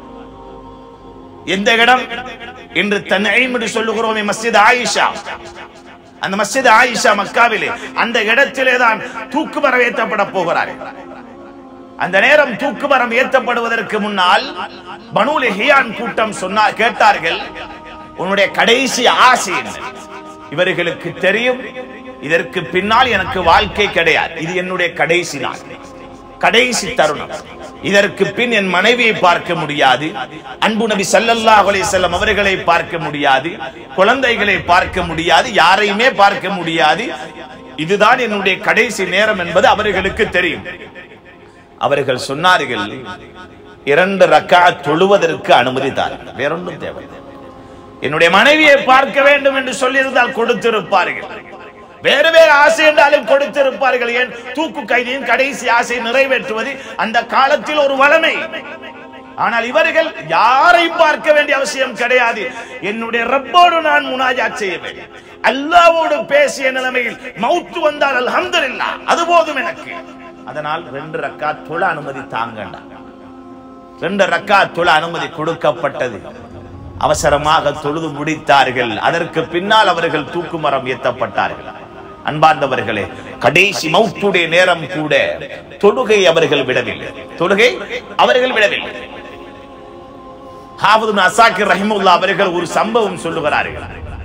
எந்த இடம் இன்று தன்னைம் என்று சொல்லுகிறோமே மஸ்ஜித் ஆயிஷா அந்த மஸ்ஜித் ஆயிஷா மக்காவிலே அந்த இடத்திலே தான் தூக்கு மரம் ஏற்றப்பட போகிறார்கள் அந்த நேரம் தூக்கு மரம் ஏற்றப்படுவதற்கு முன்னால் பனூல் ஹியான் கூட்டம் சொன்னார் கேட்டார்கள் உன்னுடைய கடைசி ஆசை என்ன இவர்களுக்கு தெரியும் இதற்கு பின்னால் எனக்கு வாழ்க்கை கிடையாது இது என்னுடைய கடைசி நாள் கடைசி தருணம் இதற்கு பின் என் மனைவியை பார்க்க முடியாது அன்பு நபி ஸல்லல்லாஹு அலைஹி வஸல்லம் அவர்களை பார்க்க முடியாது குழந்தைகளை பார்க்க முடியாது யாரையுமே பார்க்க முடியாது இதுதான் என்னுடைய கடைசி நேரம் என்பது அவர்களுக்கு தெரியும் அவர்கள் சொன்னார்கள் இரண்டு ரக்கா தொழுவதற்கு அனுமதி தாருங்கள் வேறொன்றும் தேவை என்னுடைய மனைவியை பார்க்க வேண்டும் என்று சொல்லியிருந்தால் கொடுத்திருப்பார்கள் வேறு வேறு ஆசை என்றாலும் கொடுத்திருப்பார்கள் ஏன் தூக்கு கைதியின் கடைசி ஆசை நிறைவேற்றுவது அந்த காலத்தில் ஒரு வளமை ஆனால் இவர்கள் யாரையும் பார்க்க வேண்டிய அவசியம் கிடையாது என்னுடைய ரப்போடு நான் முனாஜாத் செய்ய வேண்டும் அல்லாவோடு பேசிய நிலைமையில் மௌத்து வந்தால் அல்ஹம்துலில்லாஹ் அது போதும் எனக்கு அதனால் ரெண்டு ரக்கா தொழ அனுமதி தாங்கண்டா ரெண்டு ரக்கா தொழ அனுமதி கொடுக்கப்பட்டது அவசரமாக தொழுது முடித்தார்கள் அதற்கு பின்னால் அவர்கள் தூக்கு மரம் ஏற்றப்பட்டார்கள் அன்பார்ந்தவர்களே கடைசி மௌத்துடைய நேரம் கூட தொழுகை அவர்கள் விடவில்லை தொழுகை அவர்கள் விடவில்லை ஹாஃபிது அசாக்கிர் ரஹிமுல்லா அவர்கள் ஒரு சம்பவம் சொல்லுகிறார்கள்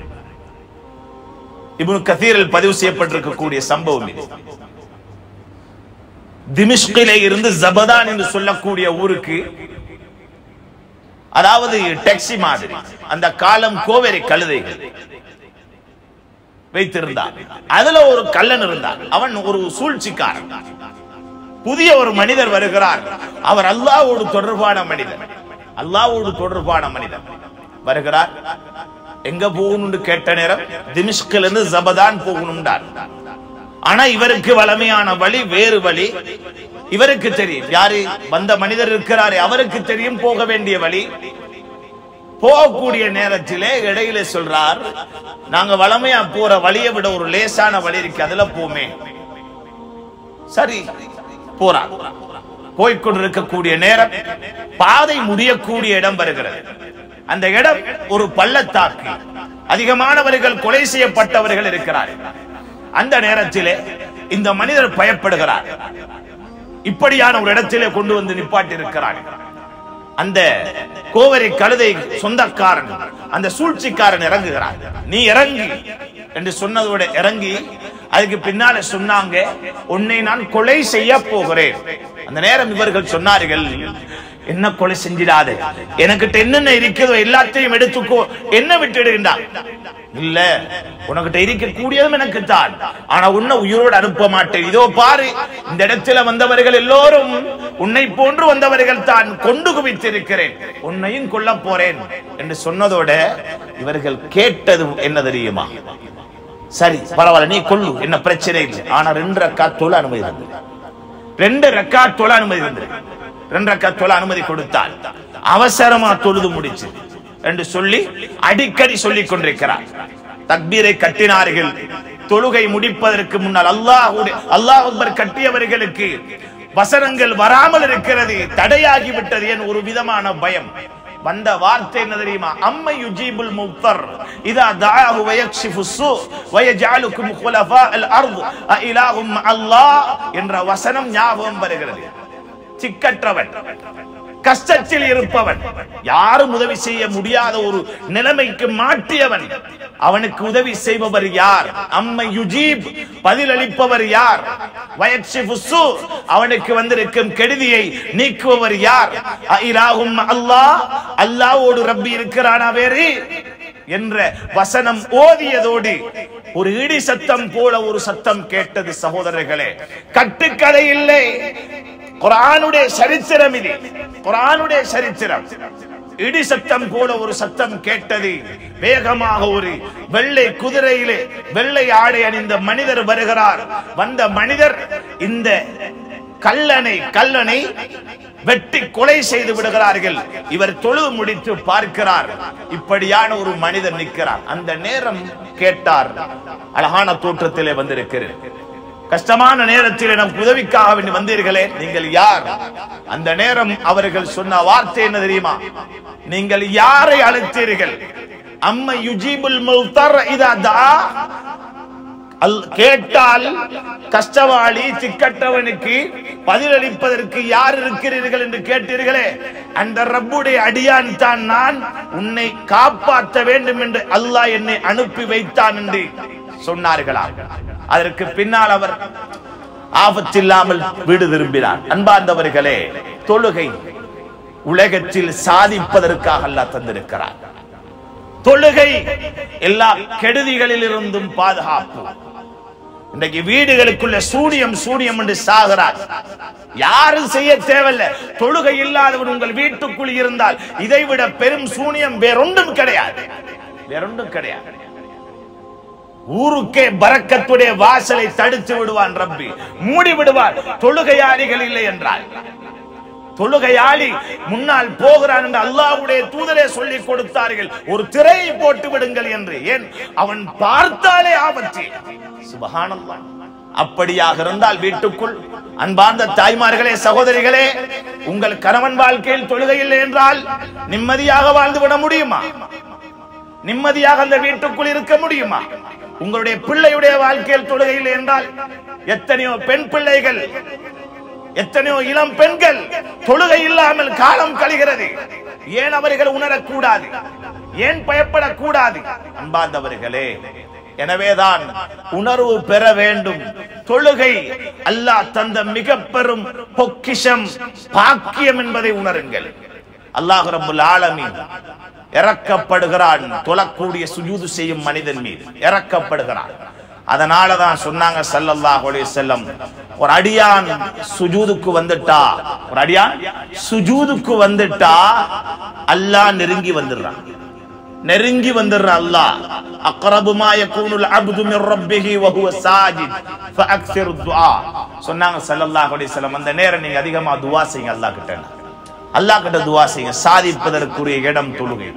இப்னு கதீரில் பதிவு செய்யப்பட்டிருக்கக்கூடிய சம்பவம் இது திமிஷ்கிலே இருந்து ஜபதான் என்று சொல்லக்கூடிய ஊருக்கு அதாவது டாக்ஸி மாதிரி அந்த காலம் கோவேரி கழுதைகள் வைத்திருந்தான் அதுல ஒரு கள்ளன் இருந்தான் அவன் ஒரு சூழ்ச்சிக்காரன் புதிய ஒரு மனிதர் வருகிறார் அவர் அல்லாவோடு தொடர்பான மனிதர் அல்லாவோடு தொடர்பான மனிதர் வருகிறார் எங்க போகணும்னு கேட்ட நேரம் திமிஷ்கில் இருந்து ஜபதான் போகணும்டார் ஆனா இவருக்கு வளமையான வழி வேறு வழி இவருக்கு தெரியும் யாரு வந்த மனிதர் இருக்கிறாரே அவருக்கு தெரியும் போக வேண்டிய வழி போகக்கூடிய நேரத்திலே இடையில சொல்றார் நாங்க வளமையா போற வழியை விட ஒரு லேசான வழி இருக்கு அதுல போமே சரி போறார் போய்கொண்டிருக்கக்கூடிய நேரம் பாதை முடியக்கூடிய இடம் வருகிறது அந்த இடம் ஒரு பள்ளத்தாக்கு அதிகமானவர்கள் கொலை செய்யப்பட்டவர்கள் இருக்கிறார்கள் அந்த நேரத்திலே இந்த மனிதர் பயப்படுகிறார் இப்படியான ஒரு இடத்திலே கொண்டு வந்து நிப்பாட்டி இருக்கிறார் அந்த கோவரை கழுதை சொந்தக்காரன் அந்த சூழ்ச்சிக்காரன் இறங்குகிறான் நீ இறங்கி என்று சொன்னதோட இறங்கி அதுக்கு பின்னால சொன்னாங்க உன்னை நான் கொலை செய்ய போகிறேன் அந்த நேரம் இவர்கள் சொன்னார்கள் என்ன கொலை செஞ்சிடாத எனக்கிட்ட என்னென்ன இருக்கிறதோ எல்லாத்தையும் எடுத்துக்கோ என்ன விட்டுடுகின்றான் இல்ல உனக்கிட்ட இருக்கக்கூடியதும் எனக்கு தான் ஆனா உன்னை உயிரோடு அனுப்ப மாட்டேன் இதோ பாரு இந்த இடத்துல வந்தவர்கள் எல்லோரும் உன்னை போன்று வந்தவர்கள் தான் கொண்டு குவித்திருக்கிறேன் உன்னையும் கொல்ல போறேன் என்று சொன்னதோட இவர்கள் கேட்டது என்ன தெரியுமா சரி பரவாயில்ல நீ கொள்ளு என்ன பிரச்சனை இல்லை ஆனா ரெண்டு ரக்கா தொழ அனுமதி தந்து ரெண்டு ரக்கா தொழ அனுமதி தந்து ரெண்டு ரக்கா தொழ அனுமதி கொடுத்தால் அவசரமா தொழுது முடிச்சு என்று சொல்லி அடிக்கடி சொல்லிக் கொண்டிருக்கிறார் தக்பீரை கட்டினார்கள் தொழுகை முடிப்பதற்கு முன்னால் அல்லாஹ் அல்லாஹ் அக்பர் கட்டியவர்களுக்கு வசனங்கள் வராமல் இருக்கிறது தடையாகி விட்டது என் ஒரு விதமான பயம் வந்த வார்த்தை என்ன தெரியுமா அம்மை யுஜீபுல் முஃப்தர் இதா தஆஹு வயக்ஷிஃபு ஸூ வயஜஅலுக்கும் குலஃபா அல் அர்த் அஇலாஹும் அல்லாஹ் என்ற வசனம் ஞாபகம் வருகிறது சிக்கற்றவன் கஷ்டத்தில் இருப்பவன் யாரும் உதவி செய்ய முடியாத ஒரு நிலைமைக்கு மாற்றியவன் அவனுக்கு உதவி செய்பவர் யார் அம்மை யுஜீப் பதிலளிப்பவர் யார் வயக்ஷிஃபு ஸூ அவனுக்கு வந்திருக்கும் கெடுதியை நீக்குபவர் யார் அஇலாஹும் அல்லாஹ் அல்லாஹ்வோடு ரப்பி இருக்கிறானா வேறு என்ற வசனம் ஓதியதோடு ஒரு இடி சத்தம் போல ஒரு சத்தம் கேட்டது சகோதரர்களே கட்டுக்கதை இல்லை குரானுடைய சரித்திரம் இது குரானுடைய சரித்திரம் இடி சத்தம் போல ஒரு சத்தம் கேட்டது வேகமாக ஒரு வெள்ளை குதிரையிலே வெள்ளை ஆடை அணிந்த மனிதர் வருகிறார் வந்த மனிதர் இந்த கல்லனை கல்லனை வெட்டி கொலை செய்து விடுகிறார்கள் இவர் தொழு முடித்து பார்க்கிறார் இப்படியான ஒரு மனிதர் நிற்கிறார் அந்த நேரம் கேட்டார் அழகான தோற்றத்திலே வந்திருக்கிறேன் கஷ்டமான நேரத்தில் எனக்கு உதவிக்காக வேண்டி வந்தீர்களே நீங்கள் யார் அந்த நேரம் அவர்கள் சொன்ன வார்த்தை என்ன தெரியுமா நீங்கள் யாரை அழைத்தீர்கள் அம்மை யுஜீபுல் மௌத்தர் இதா தா அல் கேட்டால் கஷ்டவாளி திக்கட்டவனுக்கு பதிலளிப்பதற்கு யார் இருக்கிறீர்கள் என்று கேட்டீர்களே அந்த ரப்புடைய அடியான் தான் நான் உன்னை காப்பாற்ற வேண்டும் என்று அல்லாஹ் என்னை அனுப்பி வைத்தான் என்று சொன்னார்களா அதற்கு பின்னால் அவர் ஆபத்தில்லாமல் வீடு திரும்பினார் அன்பார்ந்தவர்களே தொழுகை உலகத்தில் சாதிப்பதற்காக அல்லாஹ் தந்திருக்கிறார் தொழுகை எல்லா கெடுதிகளில் இருந்தும் பாதுகாப்பு இன்றைக்கு வீடுகளுக்குள்ள சூனியம் சூனியம் என்று சாகிறார் யாரும் செய்ய தேவையில்ல தொழுகை இல்லாதவர் உங்கள் வீட்டுக்குள் இருந்தால் இதைவிட பெரும் சூனியம் வேறொன்றும் கிடையாது வேறொன்றும் கிடையாது ஊருக்கே பரக்கத்துடைய வாசலை தடுத்து விடுவான் ரப்பி மூடி விடுவான் தொழுகையாளிகள் இல்லை என்றால் தொழுகையாளி முன்னால் போகிறான் என்று அல்லாஹ்வுடைய தூதரே சொல்லிக் கொடுத்தார்கள் ஒரு திரையை போட்டு விடுங்கள் என்று ஏன் அவன் பார்த்தாலே ஆபத்து சுபஹானல்லாஹ் அப்படியாக இருந்தால் வீட்டுக்குள் அன்பார்ந்த தாய்மார்களே சகோதரிகளே உங்கள் கணவன் வாழ்க்கையில் தொழுகை இல்லை என்றால் நிம்மதியாக வாழ்ந்து விட முடியுமா நிம்மதியாக அந்த வீட்டுக்குள் இருக்க முடியுமா உங்களுடைய பிள்ளையுடைய வாழ்க்கையில் தொழுகை இல்லை என்றால் எத்தனையோ பெண் பிள்ளைகள் எத்தனையோ இளம் பெண்கள் தொழுகை இல்லாமல் காலம் கழிகிறது ஏன் அவர்கள் உணரக்கூடாது ஏன் பயப்படக்கூடாது அன்பார்ந்தவர்களே எனவேதான் உணர்வு பெற வேண்டும் தொழுகை அல்லாஹ் தந்த மிக பெரும் பொக்கிஷம் பாக்கியம் என்பதை உணருங்கள் அல்லாஹ் ரப்புல் ஆலமீன் இறக்கப்படுகிறான் தொழக்கூடிய சுஜூது செய்யும் மனிதன் மீது இறக்கப்படுகிறான் அதனால தான் சொன்னாங்க ஸல்லல்லாஹு அலைஹி வஸல்லம் ஒரு அடியான் சுஜூதுக்கு வந்துட்டா ஒரு அடியான் சுஜூதுக்கு வந்துட்டா அல்லாஹ் நெருங்கி வந்துடுறான் நெருங்கி வந்துடுற அல்லாஹ் அக்ரபு மா யகூனுல் அப்து மின் ரப்பிஹி வ ஹுவ சாஜித் ஃபஅக்ஸிரு துஆ சொன்னாங்க ஸல்லல்லாஹு அலைஹி வஸல்லம் அந்த நேரம் நீங்க அதிகமா துஆ செய்யுங்க அல்லாஹ் கிட்ட அல்லாஹ் கிட்ட துஆ செய்யுங்க சாதிப்பதற்குரிய இடம் தொழுகை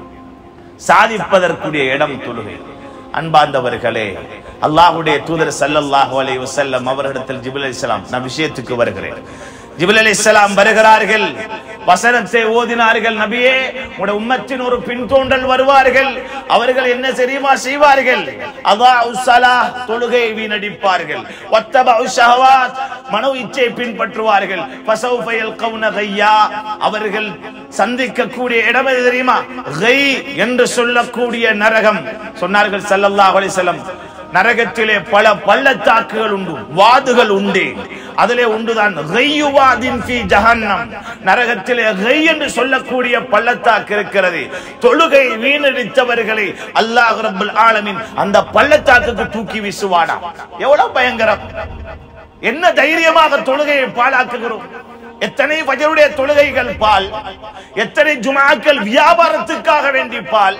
சாதிப்பதற்குரிய இடம் தொழுகை அன்பார்ந்தவர்களே அல்லாஹ்வுடைய தூதர் ஸல்லல்லாஹு அலைஹி வஸல்லம் அவர்களிடத்தில் ஜிப்ரீல் அலைஹிஸ்ஸலாம் நான் விஷயத்துக்கு வருகிறேன் ஜிப்ரீல் அலைஹிஸ்ஸலாம் வருகிறார்கள் வசனத்தை ஓதினார்கள் நபியே உடைய உம்மத்தின் ஒரு பின்தோன்றல் வருவார்கள் அவர்கள் என்ன தெரியுமா செய்வார்கள் அதாஉ ஸலாஹ் தொழுகையை வீணடிப்பார்கள் வத்தபஉ ஷஹவாத் மனோ இச்சை பின்பற்றுவார்கள் ஃபஸௌஃப யல்கவுன கையா அவர்கள் சந்திக்கக்கூடிய இடம் எது தெரியுமா கை என்று சொல்லக்கூடிய நரகம் சொன்னார்கள் ஸல்லல்லாஹு அலைஹி வஸல்லம் நரகத்திலே பல பள்ளத்தாக்குகள் உண்டு வாதுகள் உண்டு அதிலே உண்டுதான் கையுவாதின் ஃபீ ஜஹன்னம் நரகத்திலே கை என்று சொல்லக்கூடிய பள்ளத்தாக்கு இருக்கிறது தொழுகை வீணடித்தவர்களை அல்லாஹ் ரப்பல் ஆலமீன் அந்த பள்ளத்தாக்குக்கு தூக்கி வீசுவானா எவ்வளவு பயங்கரம் என்ன தைரியமாக தொழுகையை பாழாக்குகிறோம் எத்தனை வஜருடைய தொழுகைகள் பால் எத்தனை ஜுமாக்கள் வியாபாரத்துக்காக வேண்டி பால்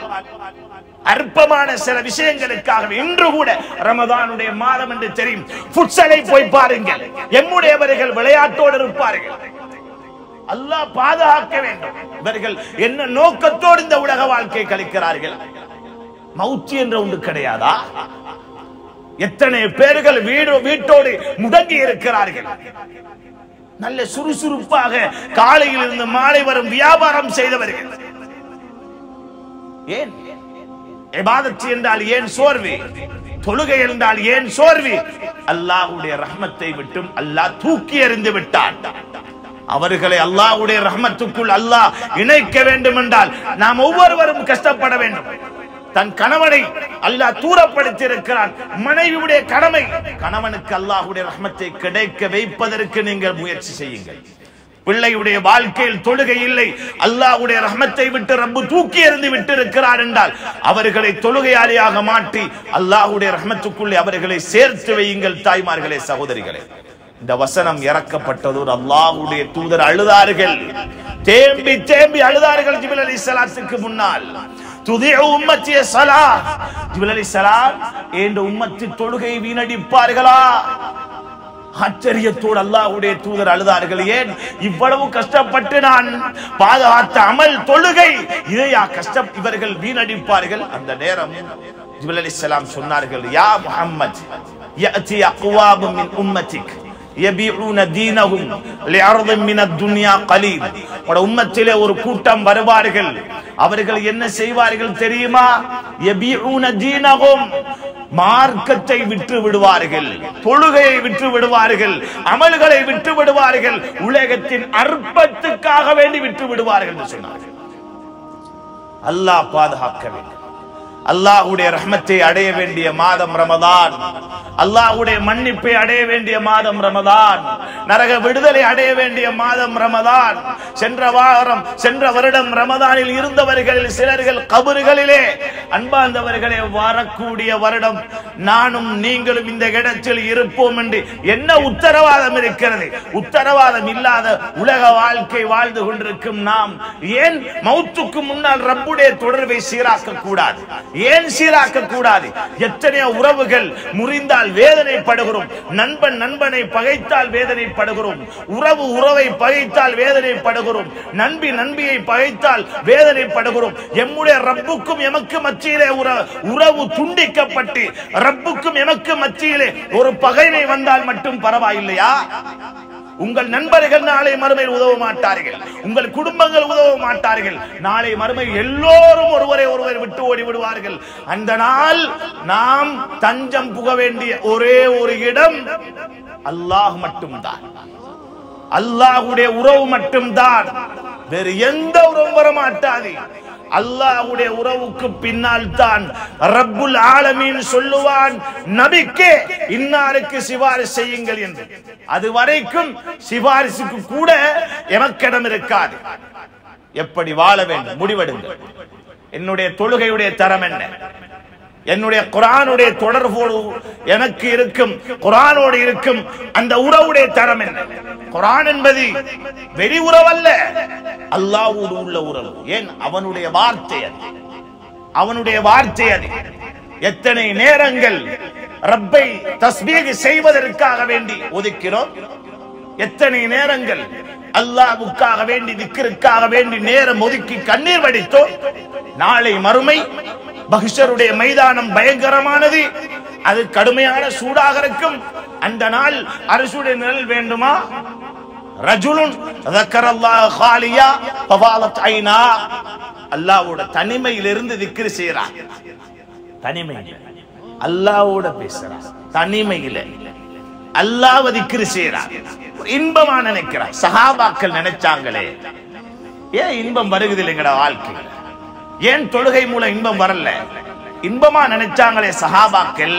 அற்பமான சில விஷயங்களுக்காக இன்று கூட ரமதானுடைய மாதம் என்று தெரியும் புட்சலை போய் பாருங்கள் எம்முடையவர்கள் விளையாட்டோடு இருப்பார்கள் அல்லாஹ் பாதுகாக்க வேண்டும் இவர்கள் என்ன நோக்கத்தோடு இந்த உலக வாழ்க்கை கழிக்கிறார்கள் மௌத்தி என்ற ஒன்று கிடையாதா எத்தனை பேர்கள் வீடு வீட்டோடு முடங்கி இருக்கிறார்கள் நல்ல சுறுசுறுப்பாக காலையில் இருந்து மாலை வரும் வியாபாரம் செய்தவர்கள் ஏன் இபாதத்து என்றால் ஏன் சோர்வு தொழுகை என்றால் ஏன் சோர்வு அல்லாஹ்வுடைய ரஹ்மத்தை விட்டும் அல்லாஹ் தூக்கி எறிந்து விட்டான் அவர்களை அல்லாஹ்வுடைய ரஹ்மத்துக்குள் அல்லாஹ் இணைக்க வேண்டும் என்றால் நாம் ஒவ்வொருவரும் கஷ்டப்பட வேண்டும் தன் கணவனை அல்லாஹ் தூரப்படுத்தி இருக்கிறான் மனைவியுடைய கடமை கணவனுக்கு அல்லாஹ்வுடைய ரஹ்மத்தை கிடைக்க வைப்பதற்கு நீங்கள் முயற்சி செய்யுங்கள் பிள்ளையுடைய வாழ்க்கையில் தொழுகை இல்லை அல்லாஹ்வுடைய ரஹ்மத்தை விட்டு ரப்பு தூக்கி எறிந்து விட்டு இருக்கிறார் என்றால் அவர்களை தொழுகையாளியாக மாற்றி அல்லாஹ்வுடைய ரஹ்மத்துக்குள்ளே அவர்களை சேர்த்து வையுங்கள் தாய்மார்களே சகோதரிகளே இந்த வசனம் இறக்கப்பட்டதோர் அல்லாஹ்வுடைய தூதர் அழுதார்கள் தேம்பி தேம்பி அழுதார்கள் ஜிபில் அலி சலாத்துக்கு முன்னால் துதிஉ உம்மத்திய சலா ஜிபில் அலி சலாம் என்ற உம்மத்தி தொழுகை வீணடிப்பார்களா ஆச்சரியத்தோடு அல்லாஹ்வுடைய தூதர் அழுதார்கள் ஏன் இவ்வளவு கஷ்டப்பட்டு நான் பாதுகாத்த அமல் தொழுகை இதையா கஷ்டம் இவர்கள் வீணடிப்பார்கள் அந்த நேரம் ஜிபல் அலிஸ்ஸலாம் சொன்னார்கள் யா முஹம்மத் يأتي أقوام من أمتك يبيعون دينهم لعرض من الدنيا قليل உட உம்மத்திலே ஒரு கூட்டம் வருவார்கள் அவர்கள் என்ன செய்வார்கள் தெரியுமா يبيعون دينهم மார்க்கத்தை விற்று விடுவார்கள் தொழுகையை விற்று விடுவார்கள் அமல்களை விற்று விடுவார்கள் உலகத்தின் அற்பத்துக்காக வேண்டி விற்று விடுவார்கள் என்று சொன்னார்கள் அல்லாஹ் பாதுகாக்க வேண்டும் அல்லாஹ்வுடைய ரஹ்மத்தை அடைய வேண்டிய மாதம் ரமதான் அல்லாஹ்வுடைய மன்னிப்பை அடைய வேண்டிய மாதம் ரமதான் நரக விடுதலை அடைய வேண்டிய மாதம் ரமதான் சென்ற வாரம் சென்ற வருடம் ரமதானில் இருந்தவர்களில் சிலர்கள் கபறுகளிலே அன்பார்ந்தவர்களே வரக்கூடிய வருடம் நானும் நீங்களும் இந்த இடத்தில் இருப்போம் என்று என்ன உத்தரவாதம் இருக்கிறது உத்தரவாதம் இல்லாத உலக வாழ்க்கை வாழ்ந்து கொண்டிருக்கும் நாம் ஏன் மௌத்துக்கு முன்னால் ரப்புடைய தொடர்பை சீராக்க கூடாது ஏன் சீராக்க கூடாது எத்தனையோ உறவுகள் முறிந்தால் வேதனைப்படுகிறோம் நண்பன் நண்பனை பகைத்தால் வேதனைப்படுகிறோம் உறவு உறவை பகைத்தால் வேதனைப்படுகிறோம் நண்பி நண்பியை பகைத்தால் வேதனைப்படுகிறோம் எம்முடைய ரப்புக்கும் எமக்கு மத்தியிலே உற- உறவு துண்டிக்கப்பட்டு ரப்புக்கும் எமக்கு மத்தியிலே ஒரு பகைமை வந்தால் மட்டும் பரவாயில்லையா உங்கள் நண்பர்கள் நாளை மறுமையில் உதவ மாட்டார்கள் உங்கள் குடும்பங்கள் உதவ மாட்டார்கள் நாளை மறுமை எல்லோரும் ஒருவரை ஒருவர் விட்டு ஓடி விடுவார்கள் அந்த நாள் நாம் தஞ்சம் புக வேண்டிய ஒரே ஒரு இடம் அல்லாஹ் மட்டும்தான் அல்லாஹ்வுடைய உறவு மட்டும்தான் வேறு எந்த உறவும் வர மாட்டாது அல்லாஹ்வுடைய உறவுக்கு பின்னால் தான் ரப்புல் ஆலமீன் சொல்லுவான் நபிக்கே இன்னாருக்கு சிபாரிசு செய்யுங்கள் என்று அது வரைக்கும் சிபாரிசுக்கு கூட எமக்கிடம் இருக்காது எப்படி வாழ வேண்டும் முடிவெடுங்கள் என்னுடைய தொழுகையுடைய தரம் என்ன என்னுடைய குரானுடைய தொடர்போடு எனக்கு இருக்கும் குரானோடு இருக்கும் அந்த உறவுடைய தரம் என்ன குரான் என்பது வெளி உறவல்ல அல்லாஹ்வோடு உள்ள உறவு ஏன் அவனுடைய வார்த்தை அது அவனுடைய வார்த்தை அது எத்தனை நேரங்கள் ரப்பை தஸ்பீக் செய்வதற்காக வேண்டி ஒதுக்கிறோம் எத்தனை நேரங்கள் அல்லாஹ்வுக்காக வேண்டி திக்கிற்காக வேண்டி நேரம் ஒதுக்கி கண்ணீர் வடித்தோம் நாளை மறுமை பகிஷருடைய மைதானம் பயங்கரமானது அது கடுமையான சூடாக இருக்கும் அந்த நாள் அரசுடைய நிழல் வேண்டுமா ரஜுலுன் தக்கரல்லாஹ் ஹாலியா ஃபவாலத் ஐனா அல்லாஹ்வோட தனிமையிலிருந்து திக்ரு செய்றான் தனிமையில அல்லாஹ்வோட பேசுறான் தனிமையில அல்லாஹ் திக்ரு செய்றான் ஒரு இன்பமா நினைக்கிறான் சஹாபாக்கள் நினைச்சாங்களே ஏன் இன்பம் வருகுது இல்லைங்கடா வாழ்க்கையில ஏன் தொழுகை மூலம் இன்பம் வரல இன்பமா நினைச்சாங்களே சஹாபாக்கள்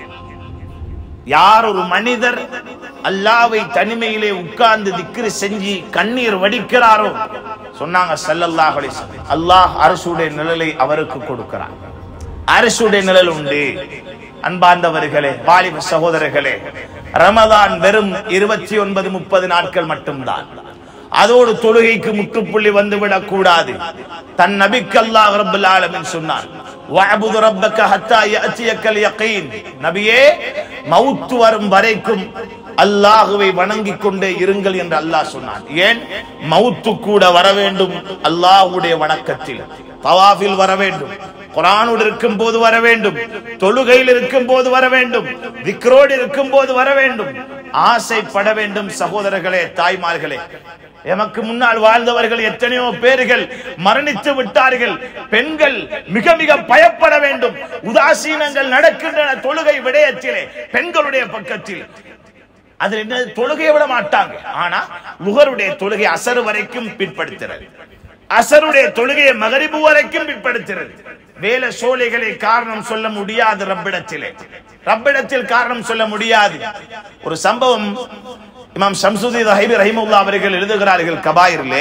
யார் ஒரு மனிதர் அல்லாவை தனிமையிலே உட்கார்ந்து திக்ரு செஞ்சு கண்ணீர் வடிக்கிறாரோ சொன்னாங்க ஸல்லல்லாஹு அலைஹி வஸல்லம் அல்லாஹ் அரசுடைய நிழலை அவருக்கு கொடுக்கிறான் அரசுடைய நிழல் உண்டு அன்பார்ந்தவர்களே வாலிப சகோதரர்களே ரமதான் வெறும் இருபத்தி ஒன்பது முப்பது நாட்கள் மட்டும்தான் அதோடு தொழுகைக்கு முற்றுப்புள்ளி வந்துவிடக் கூடாது தன் நபிக்கு அல்லாஹ் ரப்பல் ஆலமீன் சொன்னார் வஅபுது ரப்பக ஹத்தா யஅதியக்கல் யகீன் நபியே மவுத் வரும் வரைக்கும் அல்லாஹுவை வணங்கிக் கொண்டே இருங்கள் என்று அல்லாஹ் சொன்னான் ஏன் மவுத்து கூட வர வேண்டும் அல்லாஹ்வுடைய வணக்கத்தில் தவாஃபில் வர வேண்டும் குரானோடு இருக்கும் போது வர வேண்டும் தொழுகையில் இருக்கும் போது வர வேண்டும் விக்ரோடு இருக்கும் போது வர வேண்டும் ஆசைப்பட வேண்டும் சகோதரர்களே தாய்மார்களே எமக்கு முன்னால் வாழ்ந்தவர்கள் எத்தனையோ பேர்கள் மரணித்து விட்டார்கள் பெண்கள் மிக மிக பயப்பட வேண்டும் உதாசீனங்கள் நடக்கின்றன தொழுகை விடயத்திலே பெண்களுடைய பக்கத்தில் அதில் என்ன தொழுகையை விட மாட்டாங்க ஆனா முகருடைய தொழுகை அசரு வரைக்கும் பிற்படுத்துறது அசருடைய தொழுகையை மகரிபு வரைக்கும் பிற்படுத்துறது வேலை சோலைகளை காரணம் சொல்ல முடியாது ரப்பிடத்திலே ரப்பிடத்தில் காரணம் சொல்ல முடியாது ஒரு சம்பவம் இமாம் ஷம்சுதீன் ஹைபி ரஹிமுல்லா அவர்கள் எழுதுகிறார்கள் கபாயிரிலே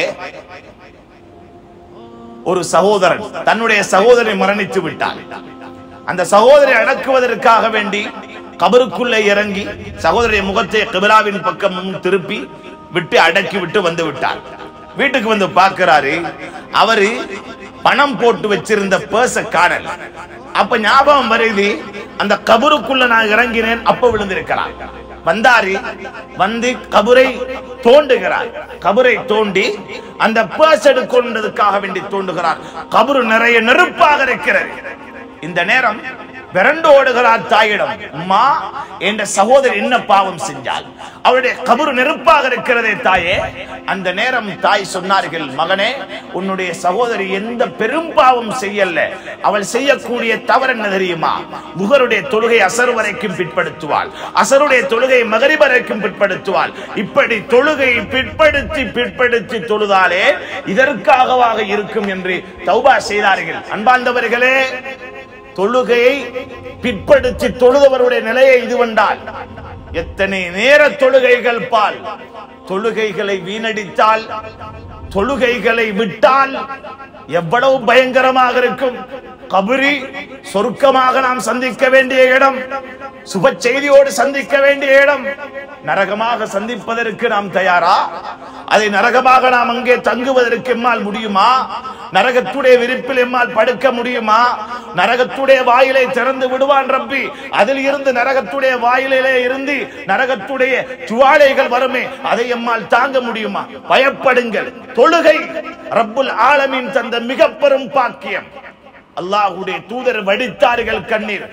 ஒரு சகோதரன் தன்னுடைய சகோதரை மரணித்து விட்டார் அந்த சகோதரை அடக்குவதற்காக வேண்டி கபருக்குள்ளே இறங்கி சகோதரிய முகத்தை கிபிலாவின் பக்கம் திருப்பி விட்டு அடக்கி விட்டு வந்து விட்டார் வீட்டுக்கு வந்து பார்க்கிறாரு அவரு பணம் போட்டு வச்சிருந்த பேர்ஸ காணல் அப்ப ஞாபகம் வருது அந்த கபருக்குள்ள நான் இறங்கினேன் அப்ப விழுந்திருக்கிறார் வந்தாரு வந்து கபரை தோண்டுகிறார் கபரை தோண்டி அந்த பேர்ஸ் எடுக்கொண்டதுக்காக வேண்டி தோண்டுகிறார் கபரு நிறைய நெருப்பாக இருக்கிறது இந்த நேரம் விரண்டு ஓடுகிறார் தாயிடம் அம்மா என்ற சகோதரி என்ன பாவம் செஞ்சால் அவருடைய கபரு நெருப்பாக இருக்கிறதே தாயே அந்த நேரம் தாய் சொன்னார்கள் மகனே உன்னுடைய சகோதரி எந்த பெரும் பாவம் செய்யல அவள் செய்யக்கூடிய தவறு என்ன தெரியுமா முகருடைய தொழுகை அசர் வரைக்கும் பிற்படுத்துவாள் அசருடைய தொழுகை மகரிப் வரைக்கும் பிற்படுத்துவாள் இப்படி தொழுகையை பிற்படுத்தி பிற்படுத்தி தொழுதாலே இதற்காகவாக இருக்கும் என்று தௌபா செய்தார்கள் அன்பார்ந்தவர்களே தொழுகையை பிற்படுத்தி தொழுதவருடைய நிலையை இது வந்தால் எத்தனை நேர தொழுகைகள் பால் தொழுகைகளை வீணடித்தால் தொழுகைகளை விட்டால் எவ்வளவு பயங்கரமாக இருக்கும் கபரி சொர்க்கமாக நாம் சந்திக்க வேண்டிய இடம் சுப செய்தியோடு சந்திக்க வேண்டிய இடம் நரகமாக சந்திப்பதற்கு நாம் தயாரா அதை நரகமாக நாம் அங்கே தங்குவதற்கு எம்மால் முடியுமா நரகத்துடைய விரிப்பில் எம்மால் படுக்க முடியுமா நரகத்துடைய வாயிலை திறந்து விடுவான் ரப்பி அதில் இருந்து நரகத்துடைய வாயிலே இருந்து நரகத்துடைய ஜுவாலைகள் வருமே அதை எம்மால் தாங்க முடியுமா பயப்படுங்கள் தொழுகை ரப்புல் ஆலமீன் தந்த மிக பெரும் பாக்கியம் அல்லாஹ்வுடைய தூதர் வடித்தார்கள் கண்ணீர்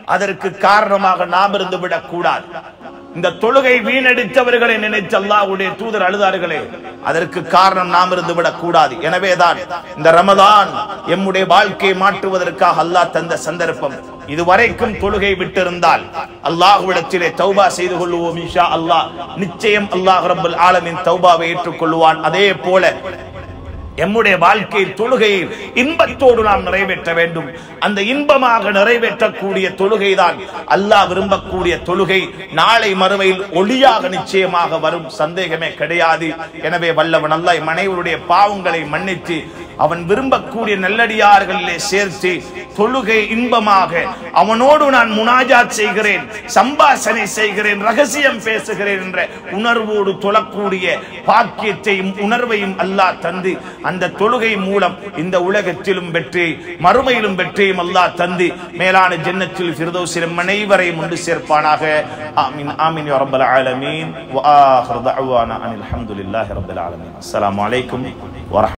அதற்கு காரணமாக நாம் இருந்து விடக்கூடாது இந்த தொழுகை வீணடித்தவர்களை நினைத்து அல்லாஹ்வுடைய தூதர் அழுதார்களே அதற்கு காரணம் நாம் இருந்து விடக்கூடாது எனவேதான் இந்த ரமதான் எம்முடைய வாழ்க்கையை மாற்றுவதற்காக அல்லாஹ் தந்த சந்தர்ப்பம் இதுவரைக்கும் தொழுகை விட்டிருந்தால் அல்லாஹ்விடத்திலே தௌபா செய்து கொள்வோம் இன்ஷா அல்லாஹ் நிச்சயம் அல்லாஹ் ரப்பல் ஆலமின் தௌபாவை ஏற்றுக்கொள்வான் அதே போல எம்முடைய வாழ்க்கை தொழுகையில் இன்பத்தோடு நாம் நிறைவேற்ற வேண்டும் அந்த இன்பமாக நிறைவேற்றக்கூடிய தொழுகை தான் அல்லாஹ் விரும்பக்கூடிய தொழுகை நாளை மறுமையில் ஒளியாக நிச்சயமாக வரும் சந்தேகமே கிடையாது எனவே வல்லவன் அல்லாஹ் மனைவருடைய பாவங்களை மன்னித்து அவன் விரும்பக்கூடிய நல்லடியார்களிலே சேர்த்து தொழுகை இன்பமாக அவனோடு நான் முனாஜாத் செய்கிறேன் சம்பாஷணை செய்கிறேன் ரகசியம் பேசுகிறேன் என்ற உணர்வோடு தொழக்கூடிய பாக்கியத்தையும் உணர்வையும் அல்லாஹ் தந்து அந்த தொழுகை மூலம் இந்த உலகத்திலும் வெற்றி மறுமையிலும் வெற்றியும் அல்லாஹ் தந்து மேலான ஜன்னத்தில் ஃபிர்தௌஸிலும் அனைவரையும் ஒன்று சேர்ப்பானாக ஆமீன் ஆமீன் யா ரப்பல் ஆலமீன் வ ஆஹிரு தஅவானா அனில் ஹம்துலில்லாஹி ரப்பில் ஆலமீன் அஸ்ஸலாமு அலைக்கும் வரஹ்